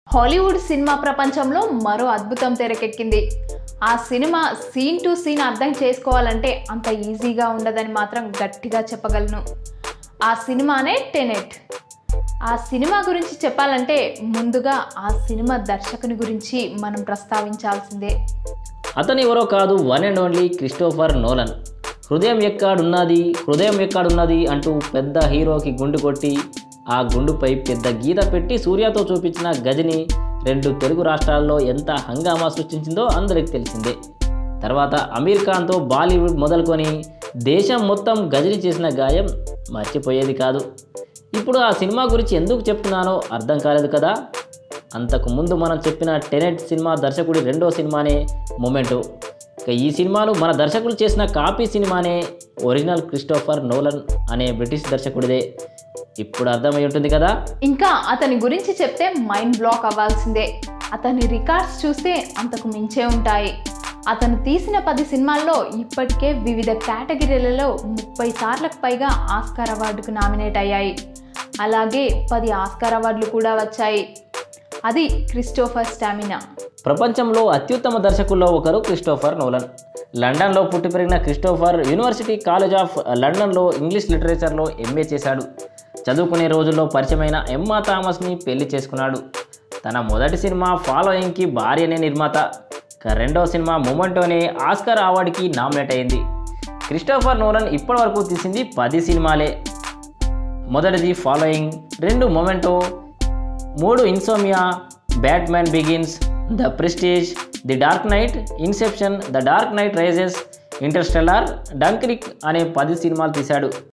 Hollywood cinema ప్రపంచంలో మరో అద్భుతం తెరకెక్కింది ఆ సినిమా సీన్ టు సీన్ అర్థం చేసుకోవాలంటే అంత ఈజీగా ఉండదని మాత్రం గట్టిగా చెప్పగలను ఆ సినిమానే టెనెట్ ఆ సినిమా గురించి చెప్పాలంటే ముందుగా ఆ సినిమా దర్శకుని గురించి మనం ప్రస్తావించాల్సిందే అతను ఎవరో కాదు one and only Christopher Nolan హృదయం ఎక్కడున్నది హృదయం ఎక్కడున్నది అంటూ పెద్ద హీరోకి గుండు కొట్టి ఆ గుండుపై పెద్ద గీత పెట్టి సూర్యతో చూపించిన గజని రెండు తెలుగు రాష్ట్రాల్లో ఎంత హంగామా సృష్టించిందో అందరికి తెలిసిందే తర్వాత అమీర్ ఖాన్తో బాలీవుడ్ మొదలుకొని దేశం మొత్తం గజని చేసిన గాయం మర్చిపోయేది కాదు ఇప్పుడు ఆ సినిమా గురించి ఎందుకు చెప్తున్నానో అర్థం కాలేదు కదా అంతకు ముందు మనం చెప్పిన టెనెట్ సినిమా దర్శకుడి రెండో సినిమానే మొమెంటో ఇక ఈ సినిమాను మన దర్శకులు చేసిన కాపీ సినిమానే ఒరిజినల్ క్రిస్టోఫర్ నోలన్ అనే బ్రిటిష్ దర్శకుడిదే ఇప్పుడు అర్థమై ఉంటుంది కదా ఇంకా అతని గురించి చెప్తే మైండ్ బ్లాక్ అవ్వాల్సిందే అతని రికార్డ్స్ చూస్తే అంతకు మించే ఉంటాయి అతను తీసిన పది సినిమాల్లో ఇప్పటికే వివిధ కేటగిరీలలో ముప్పై సార్లకు పైగా ఆస్కార్ అవార్డుకు నామినేట్ అయ్యాయి అలాగే పది ఆస్కార్ అవార్డులు కూడా వచ్చాయి అది క్రిస్టోఫర్ స్టామినా ప్రపంచంలో అత్యుత్తమ దర్శకుల్లో ఒకరు క్రిస్టోఫర్ నోలన్ లండన్లో పుట్టి పెరిగిన క్రిస్టోఫర్ యూనివర్సిటీ కాలేజ్ ఆఫ్ లండన్లో ఇంగ్లీష్ లిటరేచర్లో ఎంఏ చేశాడు చదువుకునే రోజుల్లో పరిచయమైన ఎమ్మా థామస్ని పెళ్లి చేసుకున్నాడు తన మొదటి సినిమా ఫాలోయింగ్కి భార్యనే నిర్మాత ఇక రెండో సినిమా మొమెంటోనే ఆస్కార్ అవార్డుకి నామినేట్ అయింది క్రిస్టోఫర్ నోలన్ ఇప్పటివరకు తీసింది పది సినిమాలే మొదటిది ఫాలోయింగ్ రెండు మొమెంటో మూడు Insomnia Batman Begins the Prestige the Dark Knight Inception the Dark Knight Rises Interstellar Dunkirk అనే పది సినిమాలు తీశాడు